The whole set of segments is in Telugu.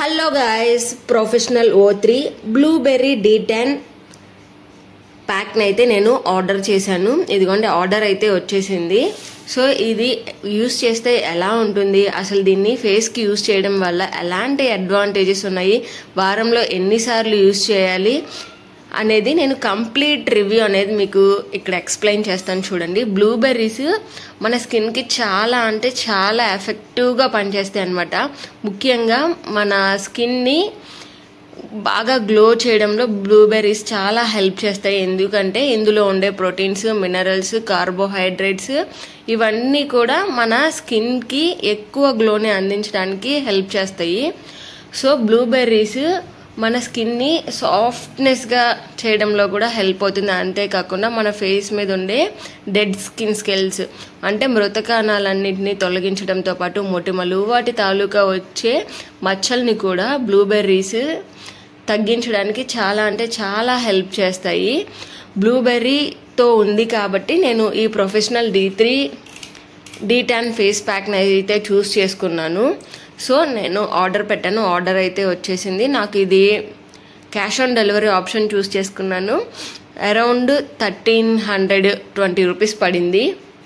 hello guys professional O three blueberry D ten ప్యాక్ని అయితే నేను ఆర్డర్ చేశాను ఇదిగోండి ఆర్డర్ అయితే వచ్చేసింది సో ఇది యూస్ చేస్తే ఎలా ఉంటుంది అసలు దీన్ని ఫేస్కి యూస్ చేయడం వల్ల ఎలాంటి అడ్వాంటేజెస్ ఉన్నాయి వారంలో ఎన్నిసార్లు యూస్ చేయాలి అనేది నేను కంప్లీట్ రివ్యూ అనేది మీకు ఇక్కడ ఎక్స్ప్లెయిన్ చేస్తాను చూడండి బ్లూబెర్రీస్ మన స్కిన్కి చాలా అంటే చాలా ఎఫెక్టివ్గా పనిచేస్తాయి అనమాట ముఖ్యంగా మన స్కిన్ని బాగా గ్లో చేయడంలో బ్లూబెర్రీస్ చాలా హెల్ప్ చేస్తాయి ఎందుకంటే ఇందులో ఉండే ప్రోటీన్స్ మినరల్స్ కార్బోహైడ్రేట్స్ ఇవన్నీ కూడా మన స్కిన్కి ఎక్కువ గ్లోని అందించడానికి హెల్ప్ చేస్తాయి సో బ్లూబెర్రీస్ మన స్కిన్ని సాఫ్ట్నెస్గా చేయడంలో కూడా హెల్ప్ అవుతుంది అంతేకాకుండా మన ఫేస్ మీద ఉండే డెడ్ స్కిన్ స్కెల్స్ అంటే మృతకాణాలన్నింటినీ తొలగించడంతో పాటు మొటిమలు వాటి తాలూకా వచ్చే మచ్చల్ని కూడా బ్లూబెర్రీస్ తగ్గించడానికి చాలా అంటే చాలా హెల్ప్ చేస్తాయి బ్లూబెర్రీతో ఉంది కాబట్టి నేను ఈ professional D three D tan face ప్యాక్ని అయితే చూస్ చేసుకున్నాను సో నేను ఆర్డర్ పెట్టాను ఆర్డర్ అయితే వచ్చేసింది నాకు ఇది cash on delivery option choose చేసుకున్నాను around thirteen hundred twenty rupees పడింది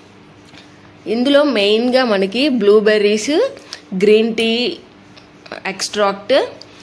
ఇందులో మెయిన్గా మనకి blueberries green tea extract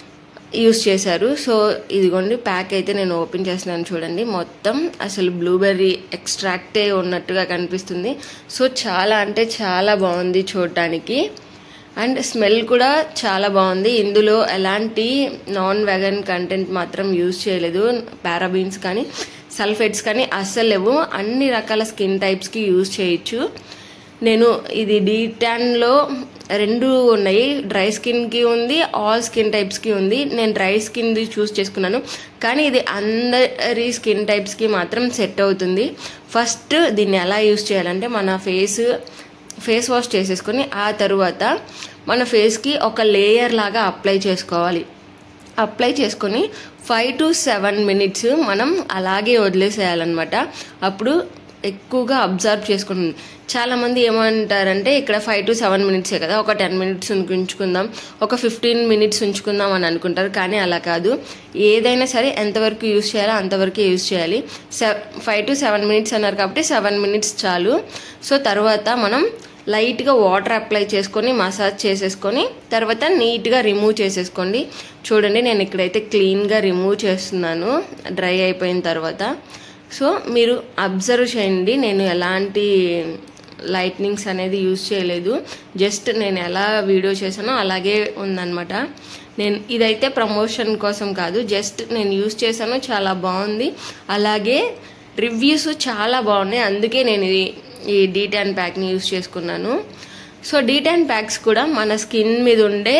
use చేశారు సో ఇదిగోండి ప్యాక్ అయితే నేను ఓపెన్ చేస్తున్నాను చూడండి మొత్తం అసలు బ్లూబెర్రీ ఎక్స్ట్రాక్టే ఉన్నట్టుగా కనిపిస్తుంది సో చాలా అంటే చాలా బాగుంది చూడటానికి అండ్ స్మెల్ కూడా చాలా బాగుంది ఇందులో ఎలాంటి నాన్ వెగన్ కంటెంట్ మాత్రం యూజ్ చేయలేదు పారాబీన్స్ కానీ సల్ఫేట్స్ కానీ అస్సలు లేవు అన్ని రకాల స్కిన్ టైప్స్కి యూజ్ చేయొచ్చు నేను ఇది డీ ట్యాన్లో రెండు ఉన్నాయి డ్రై స్కిన్కి ఉంది ఆల్ స్కిన్ టైప్స్కి ఉంది నేను డ్రై స్కిన్ది చూస్ చేసుకున్నాను కానీ ఇది అందరి స్కిన్ టైప్స్కి మాత్రం సెట్ అవుతుంది ఫస్ట్ దీన్ని ఎలా యూస్ చేయాలంటే మన ఫేస్ ఫేస్ వాష్ చేసేసుకొని ఆ తరువాత మన ఫేస్కి ఒక లేయర్ లాగా అప్లై చేసుకోవాలి అప్లై చేసుకొని ఫైవ్ టు సెవెన్ మినిట్స్ మనం అలాగే వదిలేసేయాలన్నమాట అప్పుడు ఎక్కువగా అబ్జర్వ్ చేసుకుంటుంది చాలామంది ఏమంటారంటే ఇక్కడ ఫైవ్ టు సెవెన్ మినిట్సే కదా ఒక టెన్ మినిట్స్ ఉంచుకుందాం ఒక ఫిఫ్టీన్ మినిట్స్ ఉంచుకుందాం అని అనుకుంటారు కానీ అలా కాదు ఏదైనా సరే ఎంతవరకు యూస్ చేయాలో అంతవరకే యూస్ చేయాలి ఫైవ్ టు సెవెన్ మినిట్స్ అన్నారు కాబట్టి సెవెన్ మినిట్స్ చాలు సో తర్వాత మనం లైట్గా వాటర్ అప్లై చేసుకొని మసాజ్ చేసేసుకొని తర్వాత నీట్గా రిమూవ్ చేసేసుకోండి చూడండి నేను ఇక్కడైతే క్లీన్గా రిమూవ్ చేస్తున్నాను డ్రై అయిపోయిన తర్వాత సో మీరు అబ్జర్వ్ చేయండి నేను ఎలాంటి లైట్నింగ్స్ అనేది యూజ్ చేయలేదు జస్ట్ నేను ఎలా వీడియో చేశానో అలాగే ఉందన్నమాట నేను ఇదైతే ప్రమోషన్ కోసం కాదు జస్ట్ నేను యూజ్ చేశాను చాలా బాగుంది అలాగే రివ్యూస్ చాలా బాగున్నాయి అందుకే నేను ఇది ఈ డీ టెన్ ప్యాక్ని యూజ్ చేసుకున్నాను సో డీ టెన్ ప్యాక్స్ కూడా మన స్కిన్ మీద ఉండే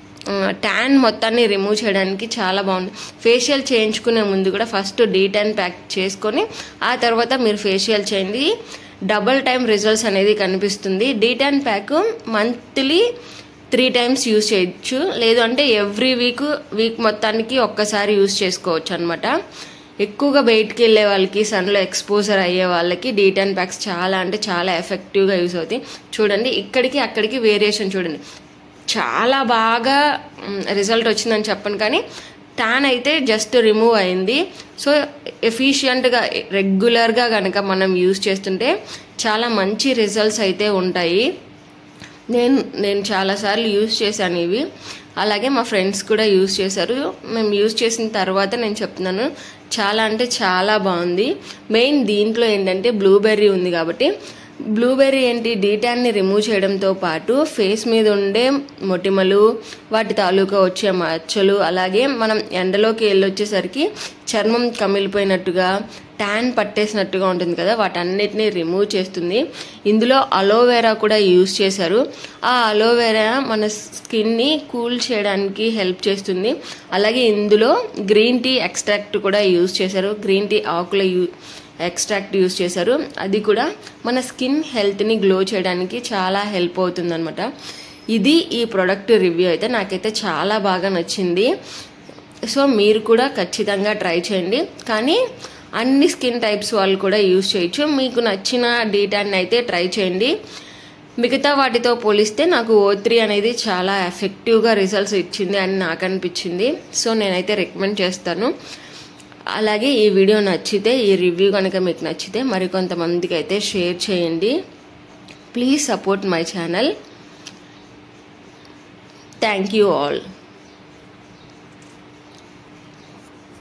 ట్యాన్ మొత్తాన్ని రిమూవ్ చేయడానికి చాలా బాగుంది ఫేషియల్ చేయించుకునే ముందు కూడా ఫస్ట్ డీ టెన్ ప్యాక్ చేసుకొని ఆ తర్వాత మీరు ఫేషియల్ చేయండి డబల్ టైం రిజల్ట్స్ అనేది కనిపిస్తుంది D ten pack monthly three times use చేయొచ్చు లేదు అంటే ఎవ్రీ వీక్ వీక్ మొత్తానికి ఒక్కసారి యూజ్ చేసుకోవచ్చు అనమాట ఎక్కువగా బయటికి వెళ్ళే వాళ్ళకి సన్లో ఎక్స్పోజర్ అయ్యే వాళ్ళకి డీ టెన్ ప్యాక్స్ చాలా అంటే చాలా ఎఫెక్టివ్గా యూజ్ అవుతాయి చూడండి ఇక్కడికి అక్కడికి వేరియేషన్ చూడండి చాలా బాగా రిజల్ట్ వచ్చిందని చెప్పను కానీ ట్యాన్ అయితే జస్ట్ రిమూవ్ అయింది సో ఎఫిషియంట్గా రెగ్యులర్గా కనుక మనం యూజ్ చేస్తుంటే చాలా మంచి రిజల్ట్స్ అయితే ఉంటాయి నేను నేను చాలాసార్లు యూజ్ చేశాను ఇవి అలాగే మా ఫ్రెండ్స్ కూడా యూజ్ చేశారు మేము యూజ్ చేసిన తర్వాత నేను చెప్తున్నాను చాలా అంటే చాలా బాగుంది మెయిన్ దీంట్లో ఏంటంటే బ్లూబెర్రీ ఉంది కాబట్టి బ్లూబెర్రీ ఏంటి డీటాన్ని రిమూవ్ చేయడంతో పాటు ఫేస్ మీద ఉండే మొటిమలు వాటి తాలూకా వచ్చే మచ్చలు అలాగే మనం ఎండలోకి వెళ్ళొచ్చేసరికి చర్మం కమిలిపోయినట్టుగా ట్యాన్ పట్టేసినట్టుగా ఉంటుంది కదా వాటన్నిటిని రిమూవ్ చేస్తుంది ఇందులో అలోవెరా కూడా యూస్ చేశారు ఆ అలోవెరా మన స్కిన్ని కూల్ చేయడానికి హెల్ప్ చేస్తుంది అలాగే ఇందులో గ్రీన్ టీ ఎక్స్ట్రాక్ట్ కూడా యూస్ చేశారు గ్రీన్ టీ ఆకుల యూ ఎక్స్ట్రాక్ట్ యూస్ చేశారు అది కూడా మన స్కిన్ హెల్త్ని గ్లో చేయడానికి చాలా హెల్ప్ అవుతుంది అనమాట ఇది ఈ ప్రొడక్ట్ రివ్యూ అయితే నాకైతే చాలా బాగా నచ్చింది సో మీరు కూడా ఖచ్చితంగా ట్రై చేయండి కానీ అన్ని స్కిన్ టైప్స్ వాళ్ళు కూడా యూస్ చేయొచ్చు మీకు నచ్చిన డీటాన్ని అయితే ట్రై చేయండి మిగతా వాటితో పోలిస్తే నాకు ఓ త్రీ అనేది చాలా ఎఫెక్టివ్గా రిజల్ట్స్ ఇచ్చింది అని నాకు అనిపించింది సో నేనైతే రికమెండ్ చేస్తాను అలాగే ఈ వీడియో నచ్చితే ఈ రివ్యూ కనుక మీకు నచ్చితే మరికొంతమందికి అయితే షేర్ చేయండి please support my channel thank you all